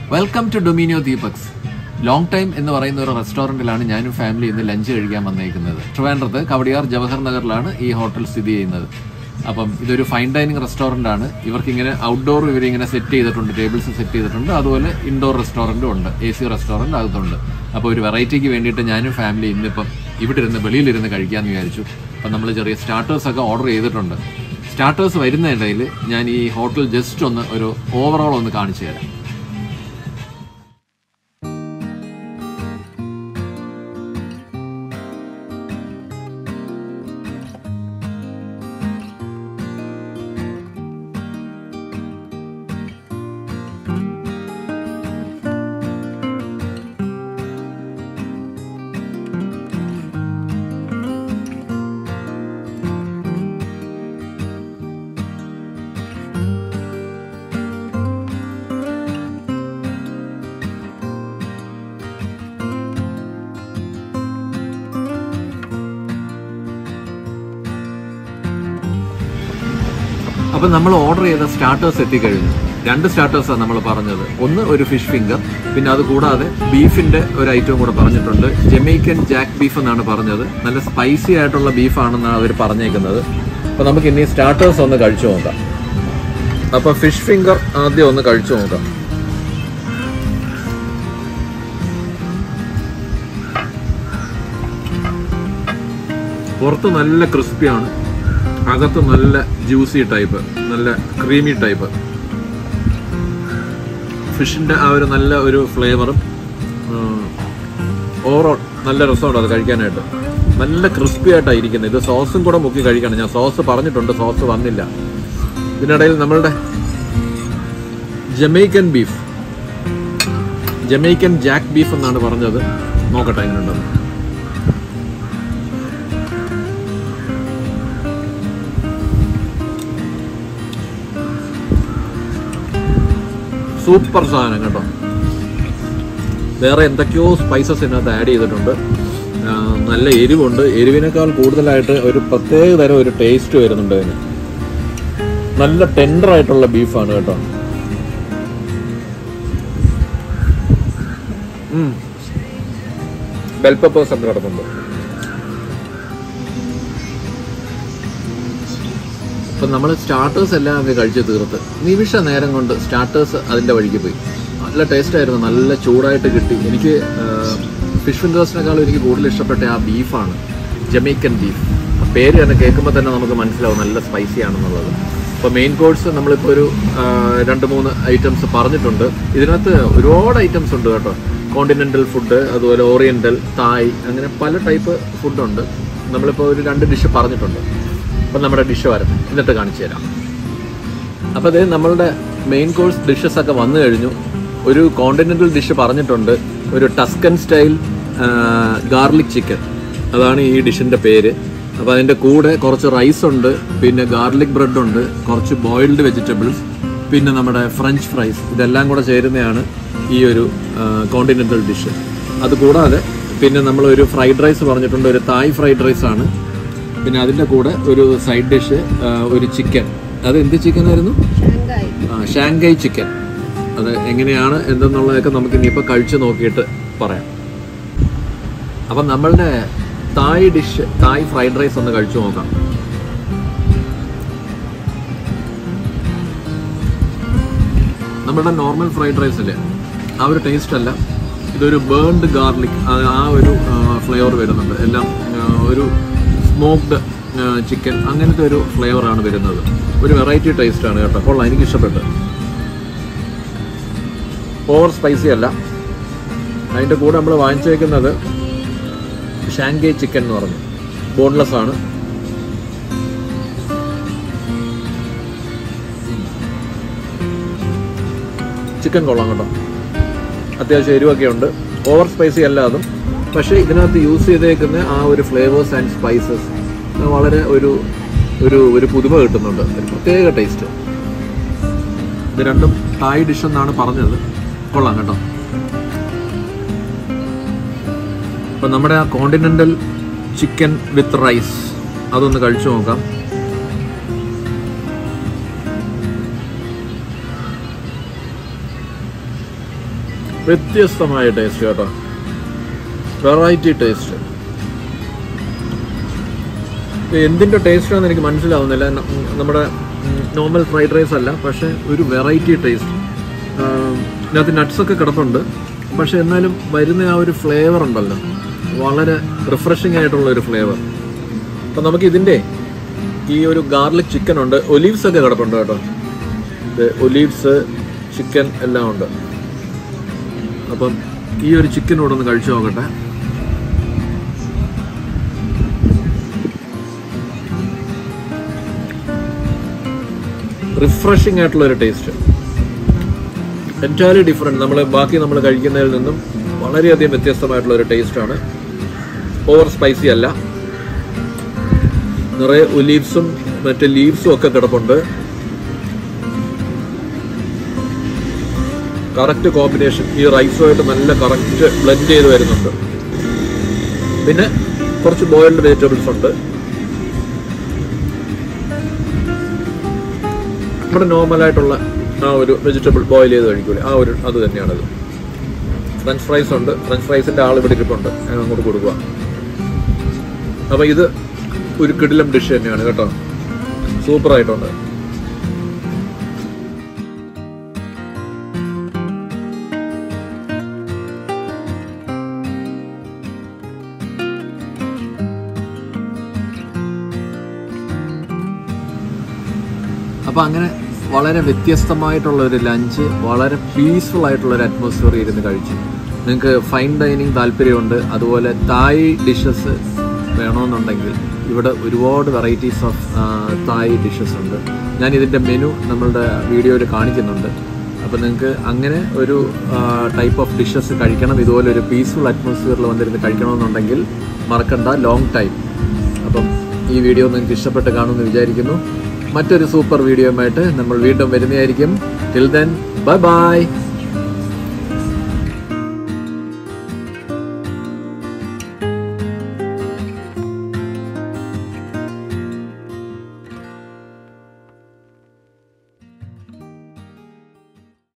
welcome to ഡൊമിനിയോ ദീപക്സ് long time എന്ന് പറയുന്ന ഒരു റെസ്റ്റോറന്റിലാണ് ഞാനും ഫാമിലി ഇന്ന് ലഞ്ച് കഴിക്കാൻ വന്നേക്കുന്നത് ട്രിവാൻഡ്രത്ത് കവടിയാർ ജവഹർ നഗറിലാണ് ഈ ഹോട്ടൽ സ്ഥിതി ചെയ്യുന്നത് അപ്പം ഇതൊരു ഫൈൻ ഡൈനിങ് റെസ്റ്റോറന്റ് ആണ് ഇവർക്ക് ഇങ്ങനെ ഔട്ട്ഡോർ ഇവരിങ്ങനെ സെറ്റ് ചെയ്തിട്ടുണ്ട് ടേബിൾസ് സെറ്റ് ചെയ്തിട്ടുണ്ട് അതുപോലെ ഇൻഡോർ റെസ്റ്റോറന്റും ഉണ്ട് എ സി റെസ്റ്റോറന്റ് അകത്തുണ്ട് അപ്പോൾ ഒരു വെറൈറ്റിക്ക് വേണ്ടിയിട്ട് ഞാനും ഫാമിലി ഇന്നിപ്പം ഇവിടെ ഇരുന്ന് വെളിയിലിരുന്ന് കഴിക്കാമെന്ന് വിചാരിച്ചു അപ്പം നമ്മൾ ചെറിയ സ്റ്റാർട്ടേഴ്സ് ഒക്കെ ഓർഡർ ചെയ്തിട്ടുണ്ട് സ്റ്റാർട്ടേഴ്സ് വരുന്നതിനിടയിൽ ഞാൻ ഈ ഹോട്ടൽ ജസ്റ്റ് ഒന്ന് ഒരു ഓവറോൾ ഒന്ന് കാണിച്ചു തരാം അപ്പൊ നമ്മൾ ഓർഡർ ചെയ്ത സ്റ്റാർട്ടേഴ്സ് എത്തിക്കഴിഞ്ഞു രണ്ട് സ്റ്റാർട്ടേഴ്സാണ് നമ്മൾ പറഞ്ഞത് ഒന്ന് ഒരു ഫിഷ് ഫിംഗർ പിന്നെ അത് കൂടാതെ ബീഫിന്റെ ഒരു ഐറ്റവും കൂടെ പറഞ്ഞിട്ടുണ്ട് ജമൈക്കൻ ജാക്ക് ബീഫ് എന്നാണ് പറഞ്ഞത് നല്ല സ്പൈസി ആയിട്ടുള്ള ബീഫാണെന്നാണ് അവർ പറഞ്ഞേക്കുന്നത് അപ്പൊ നമുക്ക് ഇനി സ്റ്റാർട്ടേഴ്സ് ഒന്ന് കഴിച്ചു നോക്കാം അപ്പൊ ഫിഷ് ഫിംഗർ ആദ്യം ഒന്ന് കഴിച്ചു നോക്കാം പുറത്ത് നല്ല ക്രിസ്പിയാണ് അകത്ത് നല്ല ജ്യൂസി ടൈപ്പ് നല്ല ക്രീമി ടൈപ്പ് ഫിഷിന്റെ ആ ഒരു നല്ല ഒരു ഫ്ലേവറും ഓവറോൾ നല്ല രസമുണ്ട് അത് കഴിക്കാനായിട്ട് നല്ല ക്രിസ്പി ആയിട്ടാണ് ഇരിക്കുന്നത് ഇത് സോസും കൂടെ മുക്കി കഴിക്കണം ഞാൻ സോസ് പറഞ്ഞിട്ടുണ്ട് സോസ് വന്നില്ല ഇതിനിടയിൽ നമ്മളുടെ Jamaican beef Jamaican jack beef എന്നാണ് പറഞ്ഞത് നോക്കട്ടെ എങ്ങനെയുണ്ടെന്ന് സൂപ്പർ സാധനം കേട്ടോ വേറെ എന്തൊക്കെയോ സ്പൈസസ് ഇതിനകത്ത് ആഡ് ചെയ്തിട്ടുണ്ട് ആ, നല്ല എരിവുണ്ട് എരിവിനേക്കാൾ കൂടുതലായിട്ട് ഒരു പ്രത്യേക തരം ഒരു ടേസ്റ്റ് വരുന്നുണ്ട് അതിന് നല്ല ടെൻഡർ ആയിട്ടുള്ള ബീഫാണ് കേട്ടോ ബെൽ പെപ്പേഴ്സ് ഒക്കെ കിടക്കുന്നുണ്ട് അപ്പം നമ്മൾ സ്റ്റാർട്ടേഴ്സ് എല്ലാം അങ്ങ് കഴിച്ച് തീർത്ത് നിമിഷ നേരം കൊണ്ട് സ്റ്റാർട്ടേഴ്സ് അതിൻ്റെ വഴിക്ക് പോയി നല്ല ടേസ്റ്റ് ആയിരുന്നു നല്ല ചൂടായിട്ട് കിട്ടി എനിക്ക് ഫിഷ് ഫിംഗേഴ്സിനേക്കാളും എനിക്ക് കൂടുതൽ ഇഷ്ടപ്പെട്ട ആ ബീഫാണ് ജമൈക്കൻ ബീഫ് ആ പേര് തന്നെ കേൾക്കുമ്പോൾ തന്നെ നമുക്ക് മനസ്സിലാവും നല്ല സ്പൈസി ആണെന്നുള്ളത് അപ്പോൾ മെയിൻ കോഴ്സ് നമ്മളിപ്പോൾ ഒരു ആ, രണ്ട് മൂന്ന് ഐറ്റംസ് പറഞ്ഞിട്ടുണ്ട് ഇതിനകത്ത് ഒരുപാട് ഐറ്റംസ് ഉണ്ട് കേട്ടോ കോണ്ടിനെൻ്റൽ ഫുഡ് അതുപോലെ ഓറിയൻ്റൽ തായ് അങ്ങനെ പല ടൈപ്പ് ഫുഡുണ്ട് നമ്മളിപ്പോൾ ഒരു രണ്ട് ഡിഷ് പറഞ്ഞിട്ടുണ്ട് അപ്പം നമ്മുടെ ഡിഷ് വരാം എന്നിട്ട് കാണിച്ചു തരാം അപ്പോൾ അതേ നമ്മളുടെ മെയിൻ കോഴ്സ് ഡിഷസ് ഒക്കെ വന്നു കഴിഞ്ഞു ഒരു കോണ്ടിനെന്റൽ ഡിഷ് പറഞ്ഞിട്ടുണ്ട് ഒരു ടസ്കൻ സ്റ്റൈൽ ഗാർലിക് ചിക്കൻ അതാണ് ഈ ഡിഷിൻ്റെ പേര് അപ്പോൾ അതിൻ്റെ കൂടെ കുറച്ച് റൈസ് ഉണ്ട് പിന്നെ ഗാർലിക് ബ്രെഡ് ഉണ്ട് കുറച്ച് ബോയിൽഡ് വെജിറ്റബിൾസ് പിന്നെ നമ്മുടെ ഫ്രഞ്ച് ഫ്രൈസ് ഇതെല്ലാം കൂടെ ചേരുന്നതാണ് ഈ ഒരു കോണ്ടിനെന്റൽ ഡിഷ് അതുകൂടാതെ പിന്നെ നമ്മൾ ഒരു ഫ്രൈഡ് റൈസ് പറഞ്ഞിട്ടുണ്ട് ഒരു തായ് ഫ്രൈഡ് റൈസ് ആണ് പിന്നെ അതിൻ്റെ കൂടെ ഒരു സൈഡ് ഡിഷ് ഒരു ചിക്കൻ അത് എന്ത് ചിക്കൻ ആയിരുന്നു ആ, ഷാങ്കായ് ചിക്കൻ അത് എങ്ങനെയാണ് എന്തെന്നുള്ളതൊക്കെ നമുക്ക് ഇനിയിപ്പോൾ കഴിച്ചു നോക്കിയിട്ട് പറയാം അപ്പം നമ്മളുടെ Thai dish Thai fried rice ഒന്ന് കഴിച്ചു നോക്കാം നമ്മുടെ നോർമൽ ഫ്രൈഡ് റൈസ് അല്ലേ ആ ഒരു ടേസ്റ്റ് അല്ല ഇതൊരു ബേൺഡ് ഗാർലിക് ആ ഒരു ഫ്ലേവർ വരുന്നുണ്ട് എല്ലാം ആ, ഒരു സ്മോക്ഡ് ചിക്കൻ അങ്ങനത്തെ ഒരു ഫ്ലേവറാണ് വരുന്നത് ഒരു വെറൈറ്റി ടേസ്റ്റ് ആണ് കേട്ടോ കൊള്ളാം എനിക്ക് ഇഷ്ടപ്പെട്ടു ഓവർ സ്പൈസി അല്ല അതിൻ്റെ കൂടെ നമ്മൾ വാങ്ങിച്ചേക്കുന്നത് ഷാങ്കേ ചിക്കൻ എന്ന് പറഞ്ഞു ബോൺലെസ് ആണ് ചിക്കൻ കൊള്ളാം കേട്ടോ അത്യാവശ്യം എരിവൊക്കെ ഉണ്ട് ഓവർ സ്പൈസി അല്ല അതും പക്ഷേ ഇതിനകത്ത് യൂസ് ചെയ്തേക്കുന്ന ആ ഒരു ഫ്ലേവേഴ്സ് ആൻഡ് സ്പൈസസ് വളരെ ഒരു ഒരു ഒരു പുതുമ കിട്ടുന്നുണ്ട് ഒരു പ്രത്യേക ടേസ്റ്റ് ഇത് രണ്ടും തായ് ഡിഷ് എന്നാണ് പറഞ്ഞത് കൊള്ളാം കേട്ടോ അപ്പം നമ്മുടെ ആ കോണ്ടിനെൻ്റൽ ചിക്കൻ വിത്ത് റൈസ് അതൊന്ന് കഴിച്ചു നോക്കാം വ്യത്യസ്തമായ ടേസ്റ്റ് കേട്ടോ വെറൈറ്റി ടേസ്റ്റ് എന്തിൻ്റെ ടേസ്റ്റാണെന്ന് എനിക്ക് മനസ്സിലാവുന്നില്ല ന- നമ്മുടെ നോർമൽ ഫ്രൈഡ് റൈസ് അല്ല പക്ഷേ ഒരു വെറൈറ്റി ടേസ്റ്റ് ഇതിനകത്ത് നട്ട്സൊക്കെ കിടപ്പുണ്ട് പക്ഷെ എന്നാലും വരുന്ന ആ ഒരു ഫ്ലേവർ ഉണ്ടല്ലോ വളരെ റിഫ്രഷിംഗ് ആയിട്ടുള്ള ഒരു ഫ്ലേവർ അപ്പം നമുക്ക് ഇതിൻ്റെ ഈ ഒരു ഗാർലിക് ചിക്കൻ ഉണ്ട് ഒലീവ്സ് ഒക്കെ കിടപ്പുണ്ട് കേട്ടോ ഇത് ഒലീവ്സ് ചിക്കൻ എല്ലാം ഉണ്ട് അപ്പം ഈ ഒരു ചിക്കൻ കൂടെ ഒന്ന് കഴിച്ചു നോക്കട്ടെ റിഫ്രഷിംഗ് ആയിട്ടുള്ള ഒരു ടേസ്റ്റ് എൻറ്റയർലി ഡിഫറെൻറ്റ് നമ്മൾ ബാക്കി നമ്മൾ കഴിക്കുന്നതിൽ നിന്നും വളരെയധികം വ്യത്യസ്തമായിട്ടുള്ള ഒരു ടേസ്റ്റാണ് ഓവർ സ്പൈസി അല്ല നിറയെ ഒലീവ്സും മറ്റേ ലീവ്സും ഒക്കെ കിടപ്പുണ്ട് കറക്റ്റ് കോമ്പിനേഷൻ ഈ റൈസുമായിട്ട് നല്ല കറക്റ്റ് ബ്ലെൻഡ് ചെയ്ത് വരുന്നുണ്ട് പിന്നെ കുറച്ച് ബോയിൽഡ് വെജിറ്റബിൾസ് ഉണ്ട് നമ്മുടെ നോർമലായിട്ടുള്ള ആ ഒരു വെജിറ്റബിൾ ബോയിൽ ചെയ്ത് കഴിക്കൂലേ ആ ഒരു അത് തന്നെയാണത് ഫ്രഞ്ച് ഫ്രൈസ് ഉണ്ട് ഫ്രഞ്ച് ഫ്രൈസിന്റെ ആൾ ഇവിടെ ഇരിപ്പുണ്ട് ഞാൻ അങ്ങോട്ട് കൊടുക്കുക അപ്പൊ ഇത് ഒരു കിടിലം ഡിഷ് തന്നെയാണ് കേട്ടോ സൂപ്പർ ആയിട്ടുണ്ട് അപ്പോൾ അങ്ങനെ വളരെ വ്യത്യസ്തമായിട്ടുള്ള ഒരു ലഞ്ച് വളരെ പീസ്ഫുൾ ആയിട്ടുള്ള ഒരു അറ്റ്മോസ്ഫിയർ ഇരുന്ന് കഴിച്ചു നിങ്ങൾക്ക് ഫൈൻ ഡൈനിങ് താല്പര്യമുണ്ട് അതുപോലെ തായ് ഡിഷസ് വേണമെന്നുണ്ടെങ്കിൽ ഇവിടെ ഒരുപാട് വെറൈറ്റീസ് ഓഫ് തായ് ഡിഷസ് ഉണ്ട് ഞാൻ ഇതിൻ്റെ മെനു നമ്മളുടെ വീഡിയോയിൽ കാണിക്കുന്നുണ്ട് അപ്പോൾ നിങ്ങൾക്ക് അങ്ങനെ ഒരു ടൈപ്പ് ഓഫ് ഡിഷസ് കഴിക്കണം ഇതുപോലെ ഒരു പീസ്ഫുൾ അറ്റ്മോസ്ഫിയറിൽ വന്നിരുന്ന് കഴിക്കണമെന്നുണ്ടെങ്കിൽ മറക്കണ്ട ലോങ് ടൈം അപ്പം ഈ വീഡിയോ നിങ്ങൾക്ക് ഇഷ്ടപ്പെട്ട് കാണുമെന്ന് വിചാരിക്കുന്നു മറ്റൊരു സൂപ്പർ വീഡിയോയുമായിട്ട് നമ്മൾ വീണ്ടും വരുന്നതായിരിക്കും ടിൽ ദെൻ ബൈ ബൈ